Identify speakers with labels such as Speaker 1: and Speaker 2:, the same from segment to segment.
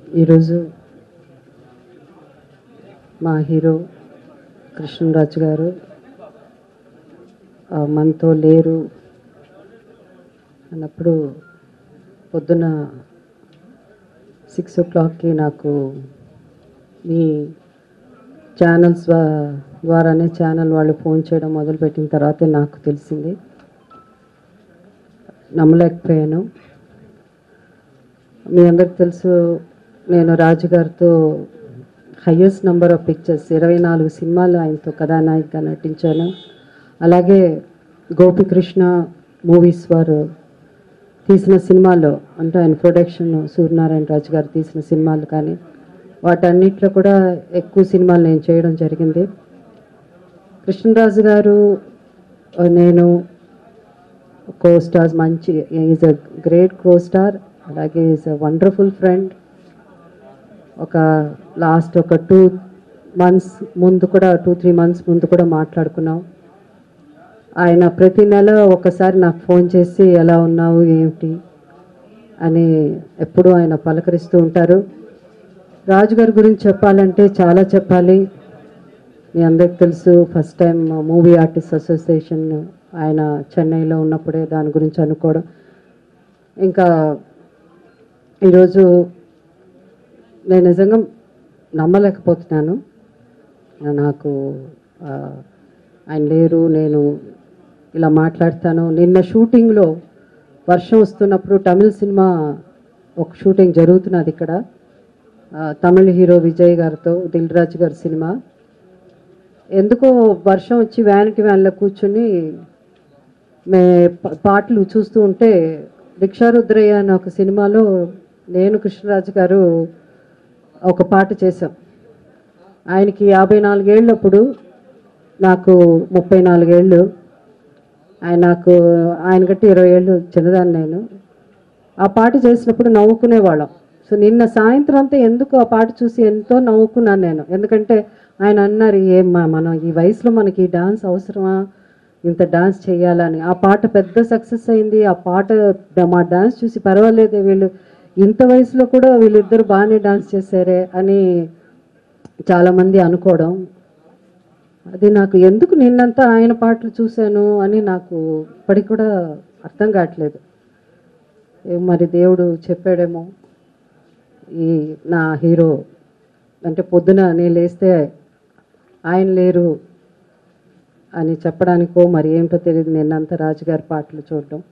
Speaker 1: ఈరోజు మా హీరో కృష్ణరాజు గారు ఆ, మనతో లేరు అన్నప్పుడు పొద్దున సిక్స్ ఓ క్లాక్కి నాకు మీ ఛానల్స్ ద్వా- ద్వారానే ఛానల్ వాళ్ళు ఫోన్ చేయడం మొదలుపెట్టిన తర్వాతే నాకు తెలిసింది నమ్మలేకపోయాను మీ అందరికి తెలుసు నేను రాజు గారితో హయ్యెస్ట్ నెంబర్ ఆఫ్ పిక్చర్స్ ఇరవై నాలుగు సినిమాలు ఆయనతో కథానాయికగా నటించాను అలాగే గోపికృష్ణ మూవీస్ వారు తీసిన సినిమాల్లో అంటే ఆయన ప్రొడక్షన్ సూర్యనారాయణ రాజు గారు తీసిన సినిమాలు కానీ వాటన్నిటిలో కూడా ఎక్కువ సినిమాలు నేను చేయడం జరిగింది కృష్ణరాజు గారు ఆ, నేను కో స్టార్స్ మంచి is a great co star అలాగే ఈజ్ అ వండర్ఫుల్ ఫ్రెండ్ ఒక లాస్ట్ ఒక టూ మంత్స్ ముందు కూడా టూ త్రీ మంత్స్ ముందు కూడా మాట్లాడుకున్నాం ఆయన ప్రతి నెల ఒకసారి నాకు ఫోన్ చేసి ఎలా ఉన్నావు ఏమిటి అని ఎప్పుడూ ఆయన పలకరిస్తూ ఉంటారు రాజుగారి గురించి చెప్పాలంటే చాలా చెప్పాలి మీ అందరికి తెలుసు first time movie artist association ఆయన చెన్నైలో ఉన్నప్పుడే దాని గురించి అనుకోవడం ఇంకా ఈరోజు నేను నిజంగా నమ్మలేకపోతున్నాను నాకు ఆ, ఆయన లేరు నేను ఇలా మాట్లాడతాను నిన్న షూటింగ్లో వర్షం వస్తున్నప్పుడు తమిళ సినిమా ఒక షూటింగ్ జరుగుతున్నది ఇక్కడ ఆ, తమిళ హీరో విజయ్ గారితో దిల్ రాజు గారి సినిమా ఎందుకో వర్షం వచ్చి వ్యాన్కి వ్యాన్లో కూర్చుని మే ప- పాటలు చూస్తూ ఉంటే భిక్షారుద్రయ్య అనే ఒక సినిమాలో నేను కృష్ణరాజు గారు ఒక పాట చేశాం ఆయనకి యాభై నాలుగేళ్ళప్పుడు నాకు ముప్పై నాలుగేళ్ళు ఆయన నాకు ఆయన గట్టి ఇరవై ఏళ్ళు చిన్నదాన్ని నేను ఆ పాట చేసినప్పుడు నవ్వుకునేవాళ్ళం సో నిన్న సాయంత్రం అంతా ఎందుకు ఆ పాట చూసి ఎంతో నవ్వుకున్నాను నేను ఎందుకంటే ఆయన అన్నారు ఏమ్మా మనం ఈ వయసులో మనకి ఈ డాన్స్ అవసరమా ఇంత డాన్స్ చేయాలని ఆ పాట పెద్ద సక్సెస్ అయింది ఆ పాట మా డాన్స్ చూసి పర్వాలేదే వీళ్ళు ఇంత వయసులో కూడా వీళ్ళిద్దరు బాగానే డాన్స్ చేశారే అని చాలామంది అనుకోవడం అది నాకు ఎందుకు నిన్నంతా ఆయన పాటలు చూశాను అని నాకు ఇప్పటికి కూడా అర్థం కావట్లేదు ఏ మరి దేవుడు చెప్పాడేమో ఈ నా హీరో అంటే పొద్దున నేను లేస్తే ఆయన లేరు అని చెప్పడానికో మరి ఏంటో తెలియదు నిన్నంతా రాజుగారి పాటలు చూడడం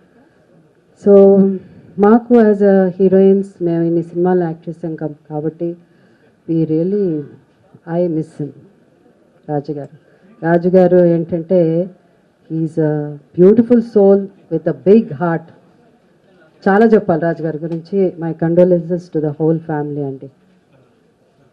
Speaker 1: సో మాకు యాజ్ అ హీరోయిన్స్ మేము ఇన్ని సినిమాలు యాక్ట్ చేసాం కం- కాబట్టి we really I miss him రాజుగారు రాజుగారు ఏంటంటే is a beautiful soul with a big heart చాలా చెప్పాలి రాజుగారి గురించి my condolences to the whole family అండి